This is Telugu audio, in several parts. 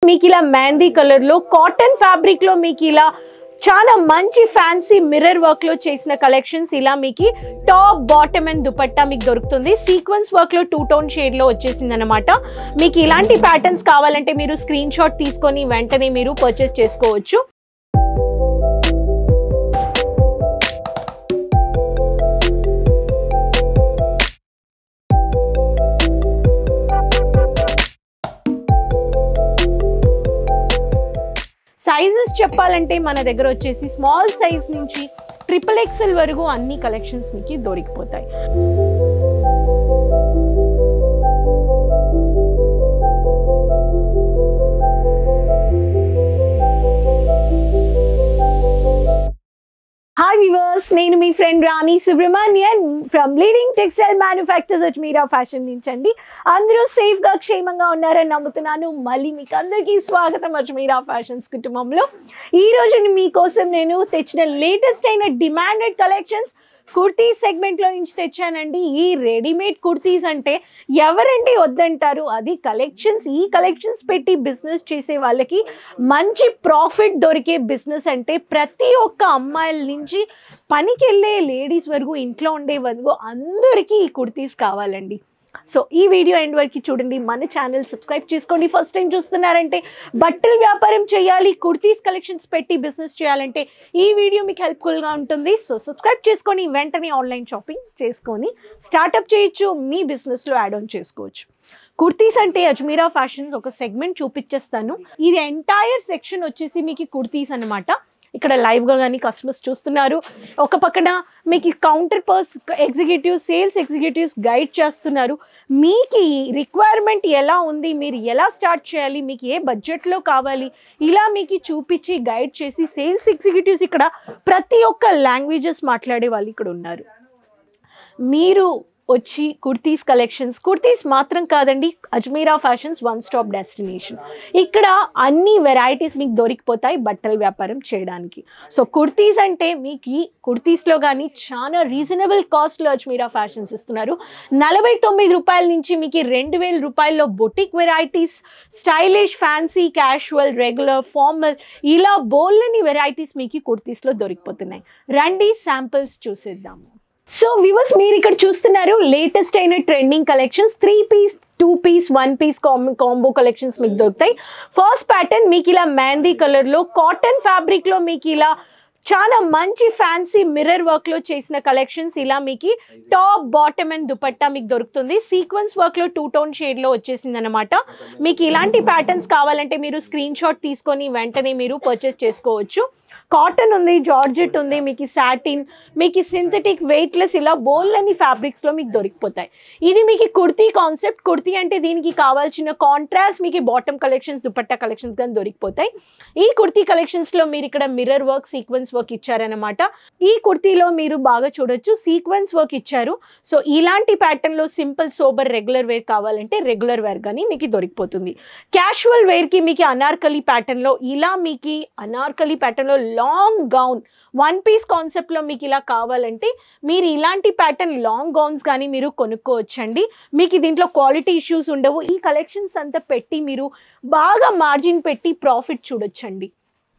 మీకు ఇలా మెహందీ కలర్ లో కాటన్ ఫ్యాబ్రిక్ లో మీకు ఇలా చాలా మంచి ఫ్యాన్సీ మిర్రర్ వర్క్ లో చేసిన కలెక్షన్స్ ఇలా మీకు టాప్ బాటమ్ అండ్ దుపట్టా మీకు దొరుకుతుంది సీక్వెన్స్ వర్క్ లో టూ టోన్ షేడ్ లో వచ్చేసింది అనమాట మీకు ఇలాంటి ప్యాటర్న్స్ కావాలంటే మీరు స్క్రీన్ షాట్ తీసుకొని వెంటనే మీరు పర్చేస్ చేసుకోవచ్చు సైజెస్ చెప్పాలంటే మన దగ్గర వచ్చేసి స్మాల్ సైజ్ నుంచి ట్రిపుల్ ఎక్సెల్ వరకు అన్ని కలెక్షన్స్ మీకు దొరికిపోతాయి హాయ్ వివర్స్ నేను మీ friend Rani Subramanian from leading textile manufacturers Ajmera Fashion నుంచి అండి అందరూ సేఫ్గా క్షేమంగా ఉన్నారని నమ్ముతున్నాను మళ్ళీ మీకు అందరికీ స్వాగతం అజ్మీరా ఫ్యాషన్స్ కుటుంబంలో ఈ రోజు మీకోసం నేను తెచ్చిన లేటెస్ట్ అయిన డిమాండెడ్ కలెక్షన్స్ కుర్తీస్ సెగ్మెంట్లో నుంచి తెచ్చానండి ఈ రెడీమేడ్ కుర్తీస్ అంటే ఎవరండి వద్దంటారు అది కలెక్షన్స్ ఈ కలెక్షన్స్ పెట్టి బిజినెస్ చేసే వాళ్ళకి మంచి ప్రాఫిట్ దొరికే బిజినెస్ అంటే ప్రతి ఒక్క అమ్మాయిల నుంచి పనికి వెళ్ళే లేడీస్ వరకు ఇంట్లో ఉండే వరకు అందరికీ ఈ కుర్తీస్ కావాలండి సో ఈ వీడియో ఎండ్ వరకు చూడండి మన ఛానల్ సబ్స్క్రైబ్ చేసుకోండి ఫస్ట్ టైం చూస్తున్నారంటే బట్టల వ్యాపారం చేయాలి కుర్తీస్ కలెక్షన్స్ పెట్టి బిజినెస్ చేయాలంటే ఈ వీడియో మీకు హెల్ప్ఫుల్గా ఉంటుంది సో సబ్స్క్రైబ్ చేసుకొని వెంటనే ఆన్లైన్ షాపింగ్ చేసుకొని స్టార్ట్అప్ చేయొచ్చు మీ బిజినెస్లో యాడ్ ఆన్ చేసుకోవచ్చు కుర్తీస్ అంటే అజ్మీరా ఫ్యాషన్స్ ఒక సెగ్మెంట్ చూపించేస్తాను ఇది ఎంటైర్ సెక్షన్ వచ్చేసి మీకు కుర్తీస్ అనమాట ఇక్కడ లైవ్గా కానీ కస్టమర్స్ చూస్తున్నారు ఒక పక్కన మీకు కౌంటర్ పర్స్ ఎగ్జిక్యూటివ్ సేల్స్ ఎగ్జిక్యూటివ్స్ గైడ్ చేస్తున్నారు మీకు ఈ రిక్వైర్మెంట్ ఎలా ఉంది మీరు ఎలా స్టార్ట్ చేయాలి మీకు ఏ బడ్జెట్లో కావాలి ఇలా మీకు చూపించి గైడ్ చేసి సేల్స్ ఎగ్జిక్యూటివ్స్ ఇక్కడ ప్రతి ఒక్క లాంగ్వేజెస్ మాట్లాడే వాళ్ళు ఇక్కడ ఉన్నారు మీరు వచ్చి కుర్తీస్ కలెక్షన్స్ కుర్తీస్ మాత్రం కాదండి Ajmera Fashions one stop destination ఇక్కడ అన్ని వెరైటీస్ మీకు దొరికిపోతాయి బట్టల వ్యాపారం చేయడానికి సో కుర్తీస్ అంటే మీకు ఈ కుర్తీస్లో కానీ చాలా రీజనబుల్ కాస్ట్లో అజ్మీరా ఫ్యాషన్స్ ఇస్తున్నారు నలభై తొమ్మిది రూపాయల నుంచి మీకు రెండు వేల రూపాయల్లో boutique varieties stylish fancy casual regular formal ఇలా బోల్ని వెరైటీస్ మీకు కుర్తీస్లో దొరికిపోతున్నాయి రండి శాంపిల్స్ చూసేద్దాము సో వివర్స్ మీరు ఇక్కడ చూస్తున్నారు లేటెస్ట్ అయిన trending collections three piece two piece one piece combo collections మీకు దొరుకుతాయి ఫస్ట్ ప్యాటర్న్ మీకు ఇలా మెహందీ కలర్లో కాటన్ ఫ్యాబ్రిక్లో మీకు ఇలా చాలా మంచి ఫ్యాన్సీ మిర్రర్ వర్క్ లో చేసిన కలెక్షన్స్ ఇలా మీకు టాప్ బాటమ్ అండ్ దుపట్టా మీకు దొరుకుతుంది సీక్వెన్స్ వర్క్ లో టూ టోన్ షేడ్ లో వచ్చేసింది అనమాట మీకు ఇలాంటి ప్యాటర్న్స్ కావాలంటే మీరు స్క్రీన్ షాట్ తీసుకొని వెంటనే మీరు పర్చేస్ చేసుకోవచ్చు కాటన్ ఉంది జార్జెట్ ఉంది మీకు సాటిన్ మీకు సింథటిక్ వెయిట్లెస్ ఇలా బోల్ అని ఫ్యాబ్రిక్స్లో మీకు దొరికిపోతాయి ఇది మీకు కుర్తీ కాన్సెప్ట్ కుర్తీ అంటే దీనికి కావాల్సిన కాంట్రాస్ట్ మీకు బాటమ్ కలెక్షన్స్ దుపట్టా కలెక్షన్స్ కానీ దొరికిపోతాయి ఈ కుర్తీ కలెక్షన్స్లో మీరు ఇక్కడ మిర్రర్ వర్క్ సీక్వెన్స్ వర్క్ ఇచ్చారనమాట ఈ కుర్తీలో మీరు బాగా చూడొచ్చు సీక్వెన్స్ వర్క్ ఇచ్చారు సో ఇలాంటి ప్యాటర్న్లో సింపుల్ సోబర్ రెగ్యులర్ వేర్ కావాలంటే రెగ్యులర్ వేర్ కానీ మీకు దొరికిపోతుంది క్యాషువల్ వేర్కి మీకు అనార్కలి ప్యాటర్న్లో ఇలా మీకు అనార్కలి ప్యాటర్న్లో లాంగ్ గౌన్ వన్ పీస్ కాన్సెప్ట్లో మీకు ఇలా కావాలంటే మీరు ఇలాంటి ప్యాటర్న్ లాంగ్ గౌన్స్ కానీ మీరు కొనుక్కోవచ్చండి మీకు దీంట్లో క్వాలిటీ ఇష్యూస్ ఉండవు ఈ కలెక్షన్స్ అంతా పెట్టి మీరు బాగా మార్జిన్ పెట్టి ప్రాఫిట్ చూడొచ్చండి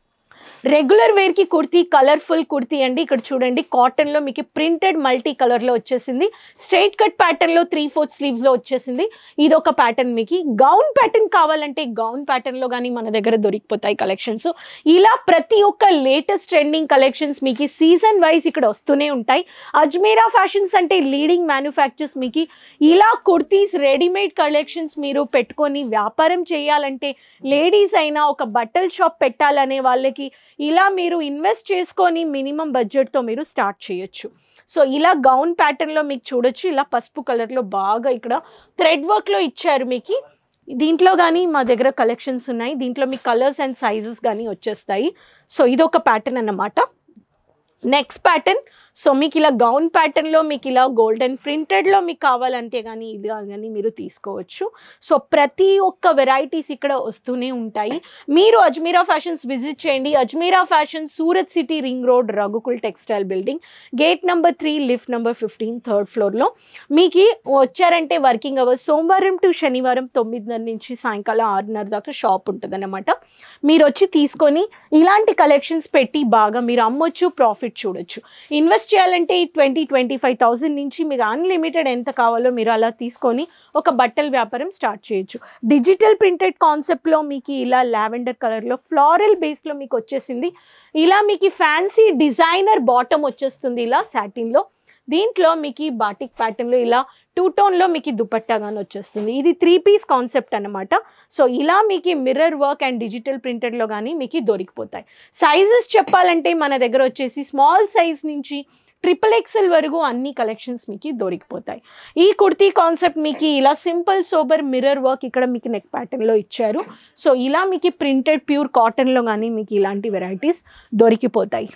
రెగ్యులర్ వేర్కి కుర్తీ కలర్ఫుల్ కుర్తీ అండి ఇక్కడ చూడండి కాటన్లో మీకు ప్రింటెడ్ మల్టీ కలర్లో వచ్చేసింది స్ట్రైట్ కట్ ప్యాటర్న్లో త్రీ ఫోర్త్ స్లీవ్స్లో వచ్చేసింది ఇది ఒక ప్యాటర్న్ మీకు గౌన్ ప్యాటర్న్ కావాలంటే గౌన్ ప్యాటర్న్లో కానీ మన దగ్గర దొరికిపోతాయి కలెక్షన్స్ ఇలా ప్రతి ఒక్క లేటెస్ట్ ట్రెండింగ్ కలెక్షన్స్ మీకు సీజన్ వైజ్ ఇక్కడ వస్తూనే ఉంటాయి అజ్మీరా ఫ్యాషన్స్ అంటే లీడింగ్ మ్యానుఫ్యాక్చర్స్ మీకు ఇలా కుర్తీస్ రెడీమేడ్ కలెక్షన్స్ మీరు పెట్టుకొని వ్యాపారం చేయాలంటే లేడీస్ అయినా ఒక బట్టల షాప్ పెట్టాలనే వాళ్ళకి ఇలా మీరు ఇన్వెస్ట్ చేసుకొని మినిమం బడ్జెట్తో మీరు స్టార్ట్ చేయొచ్చు సో ఇలా గౌన్ ప్యాటర్న్లో మీకు చూడొచ్చు ఇలా పసుపు కలర్లో బాగా ఇక్కడ థ్రెడ్ వర్క్లో ఇచ్చారు మీకు దీంట్లో కానీ మా దగ్గర కలెక్షన్స్ ఉన్నాయి దీంట్లో మీ కలర్స్ అండ్ సైజెస్ కానీ వచ్చేస్తాయి సో ఇది ఒక ప్యాటర్న్ అన్నమాట నెక్స్ట్ ప్యాటర్న్ సో మీకు ఇలా గౌన్ ప్యాటర్న్లో మీకు ఇలా గోల్డెన్ ప్రింటెడ్లో మీకు కావాలంటే కానీ ఇది కానీ మీరు తీసుకోవచ్చు సో ప్రతి ఒక్క వెరైటీస్ ఇక్కడ వస్తూనే ఉంటాయి మీరు అజ్మీరా ఫ్యాషన్స్ విజిట్ చేయండి Ajmera Fashion Surat city ring road Raghukul textile building gate number three lift number fifteen third ఫ్లోర్లో మీకు వచ్చారంటే వర్కింగ్ అవర్స్ సోమవారం టు శనివారం తొమ్మిదిన్నర నుంచి సాయంకాలం ఆరున్నర దాకా షాప్ ఉంటుంది మీరు వచ్చి తీసుకొని ఇలాంటి కలెక్షన్స్ పెట్టి బాగా మీరు అమ్మొచ్చు ప్రాఫిట్ చూడొచ్చు ఇన్వెస్ట్ చేయాలంటే ట్వంటీ ట్వంటీ ఫైవ్ థౌసండ్ నుంచి మీకు అన్లిమిటెడ్ ఎంత కావాలో మీరు అలా తీసుకొని ఒక బట్టల వ్యాపారం స్టార్ట్ చేయొచ్చు డిజిటల్ ప్రింటెడ్ కాన్సెప్ట్లో మీకు ఇలా లావెండర్ కలర్లో ఫ్లారల్ బేస్లో మీకు వచ్చేసింది ఇలా మీకు ఫ్యాన్సీ డిజైనర్ బాటమ్ వచ్చేస్తుంది ఇలా సాటిన్లో దీంట్లో మీకు ఈ బాటిక్ ప్యాటర్న్లో ఇలా టూ టోన్లో మీకు దుపట్టా కానీ వచ్చేస్తుంది ఇది త్రీ పీస్ కాన్సెప్ట్ అనమాట సో ఇలా మీకు మిర్రర్ వర్క్ అండ్ డిజిటల్ ప్రింటెడ్లో కానీ మీకు దొరికిపోతాయి సైజెస్ చెప్పాలంటే మన దగ్గర వచ్చేసి స్మాల్ సైజ్ నుంచి ట్రిపుల్ ఎక్సెల్ వరకు అన్ని కలెక్షన్స్ మీకు దొరికిపోతాయి ఈ కుర్తీ కాన్సెప్ట్ మీకు ఇలా సింపుల్ సోబర్ మిర్రర్ వర్క్ ఇక్కడ మీకు నెక్ ప్యాటర్న్లో ఇచ్చారు సో ఇలా మీకు ప్రింటెడ్ ప్యూర్ కాటన్లో కానీ మీకు ఇలాంటి వెరైటీస్ దొరికిపోతాయి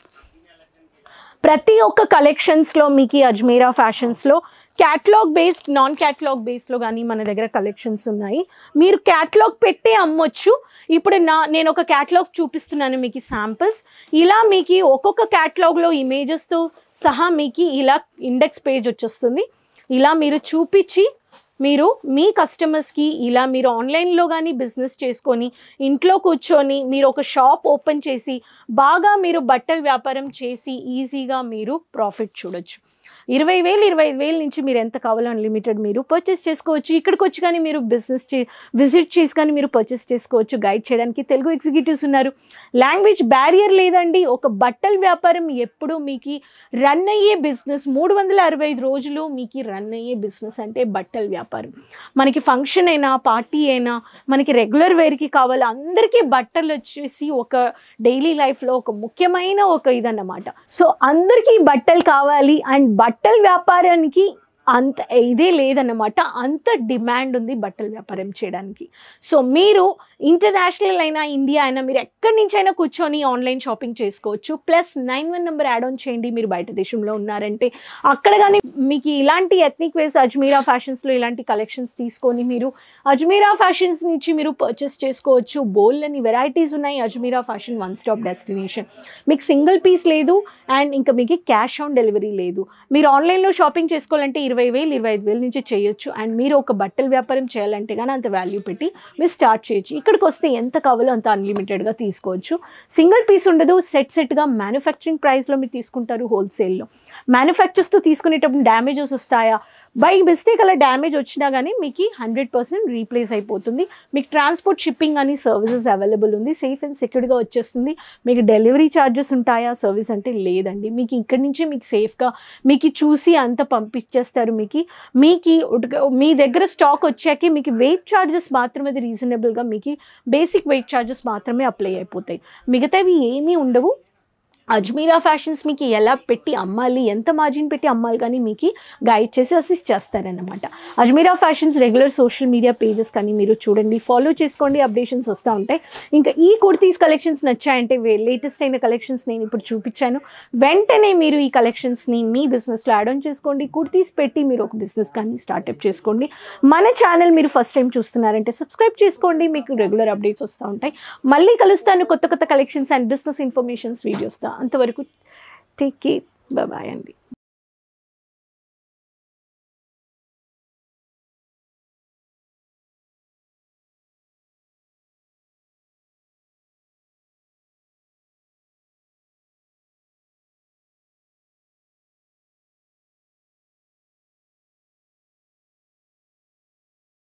ప్రతి ఒక్క కలెక్షన్స్లో మీకు ఈ అజ్మీరా ఫ్యాషన్స్లో క్యాట్లాగ్ బేస్డ్ నాన్ క్యాట్లాగ్ బేస్లో కానీ మన దగ్గర కలెక్షన్స్ ఉన్నాయి మీరు క్యాట్లాగ్ పెట్టే అమ్మొచ్చు ఇప్పుడు నా నేను ఒక క్యాట్లాగ్ చూపిస్తున్నాను మీకు శాంపిల్స్ ఇలా మీకు ఒక్కొక్క క్యాట్లాగ్లో ఇమేజెస్తో సహా మీకు ఇలా ఇండెక్స్ పేజ్ వచ్చేస్తుంది ఇలా మీరు చూపించి మీరు మీ కస్టమర్స్కి ఇలా మీరు ఆన్లైన్లో కానీ బిజినెస్ చేసుకొని ఇంట్లో కూర్చొని మీరు ఒక షాప్ ఓపెన్ చేసి బాగా మీరు బట్టల వ్యాపారం చేసి ఈజీగా మీరు ప్రాఫిట్ చూడొచ్చు ఇరవై వేలు ఇరవై ఐదు వేల నుంచి మీరు ఎంత కావాలో అన్లిమిటెడ్ మీరు పర్చేస్ చేసుకోవచ్చు ఇక్కడికి వచ్చి కానీ మీరు బిజినెస్ చే విజిట్ చేసి కానీ మీరు పర్చేస్ చేసుకోవచ్చు గైడ్ చేయడానికి తెలుగు ఎగ్జిక్యూటివ్స్ ఉన్నారు లాంగ్వేజ్ బ్యారియర్ లేదండి ఒక బట్టల వ్యాపారం ఎప్పుడు మీకు రన్ అయ్యే బిజినెస్ మూడు వందల అరవై ఐదు రోజులు మీకు రన్ అయ్యే బిజినెస్ అంటే బట్టల వ్యాపారం మనకి ఫంక్షన్ అయినా పార్టీ అయినా మనకి రెగ్యులర్ వేర్కి కావాలి అందరికీ బట్టలు వచ్చేసి ఒక డైలీ లైఫ్లో ఒక ముఖ్యమైన ఒక ఇదన్నమాట సో అందరికీ బట్టలు కావాలి అండ్ బట్టల వ్యాపారానికి అంత ఇదే లేదన్నమాట అంత డిమాండ్ ఉంది బట్టల వ్యాపారం చేయడానికి సో మీరు ఇంటర్నేషనల్ అయినా ఇండియా అయినా మీరు ఎక్కడి నుంచి అయినా కూర్చొని ఆన్లైన్ షాపింగ్ చేసుకోవచ్చు plus nine one number add on చేయండి మీరు బయట దేశంలో ఉన్నారంటే అక్కడ కానీ మీకు ఇలాంటి ఎథ్నిక్ వేస్ అజ్మీరా ఫ్యాషన్స్లో ఇలాంటి కలెక్షన్స్ తీసుకొని మీరు అజ్మీరా ఫ్యాషన్స్ నుంచి మీరు పర్చేస్ చేసుకోవచ్చు బోల్ అని వెరైటీస్ ఉన్నాయి Ajmera Fashion one stop destination మీకు సింగిల్ పీస్ లేదు అండ్ ఇంకా మీకు క్యాష్ ఆన్ డెలివరీ లేదు మీరు ఆన్లైన్లో షాపింగ్ చేసుకోవాలంటే ఇరవై వేలు ఇరవై ఐదు వేల నుంచి చేయొచ్చు అండ్ మీరు ఒక బట్టల వ్యాపారం చేయాలంటే కానీ అంత వాల్యూ పెట్టి మీరు స్టార్ట్ చేయొచ్చు ఇక్కడికి వస్తే ఎంత కావాలో అంత అన్లిమిటెడ్గా తీసుకోవచ్చు సింగిల్ పీస్ ఉండదు సెట్ సెట్గా మ్యానుఫ్యాక్చరింగ్ ప్రైస్లో మీరు తీసుకుంటారు హోల్సేల్లో మ్యానుఫ్యాక్చర్స్తో తీసుకునేటప్పుడు డ్యామేజెస్ వస్తాయా బై మిస్టేక్ అలా డ్యామేజ్ వచ్చినా కానీ మీకు హండ్రెడ్ పర్సెంట్ రీప్లేస్ అయిపోతుంది మీకు ట్రాన్స్పోర్ట్ షిప్పింగ్ అని సర్వీసెస్ అవైలబుల్ ఉంది సేఫ్ అండ్ సెక్యూర్గా వచ్చేస్తుంది మీకు డెలివరీ ఛార్జెస్ ఉంటాయా సర్వీస్ అంటే లేదండి మీకు ఇక్కడి నుంచి మీకు సేఫ్గా మీకు చూసి అంత పంపించేస్తారు మీకు మీకు ఉడక- మీ దగ్గర స్టాక్ వచ్చాకే మీకు వెయిట్ ఛార్జెస్ మాత్రమే అది రీజనబుల్గా మీకు బేసిక్ వెయిట్ ఛార్జెస్ మాత్రమే అప్లై అయిపోతాయి మిగతావి ఏమీ ఉండవు అజ్మీరా ఫ్యాషన్స్ మీకు ఎలా పెట్టి అమ్మాలి ఎంత మార్జిన్ పెట్టి అమ్మాలి కానీ మీకు గైడ్ చేసి అసిస్ట్ చేస్తారన్నమాట Ajmera Fashions regular social media pages కానీ మీరు చూడండి ఫాలో చేసుకోండి అప్డేషన్స్ వస్తూ ఉంటాయి ఇంకా ఈ కుర్తీస్ కలెక్షన్స్ నచ్చాయంటే లేటెస్ట్ అయిన కలెక్షన్స్ నేను ఇప్పుడు చూపించాను వెంటనే మీరు ఈ కలెక్షన్స్ని మీ బిజినెస్లో యాడ్ ఆన్ చేసుకోండి కుర్తీస్ పెట్టి మీరు ఒక బిజినెస్ కానీ స్టార్ట్అప్ చేసుకోండి మన ఛానల్ మీరు ఫస్ట్ టైం చూస్తున్నారంటే సబ్స్క్రైబ్ చేసుకోండి మీకు రెగ్యులర్ అప్డేట్స్ వస్తూ ఉంటాయి మళ్ళీ కలుస్తాను కొత్త కొత్త కలెక్షన్స్ అండ్ బిజినెస్ ఇన్ఫర్మేషన్స్ వీడియోస్తో అంతవరకు టేక్ కేర్ బాయ్ అండి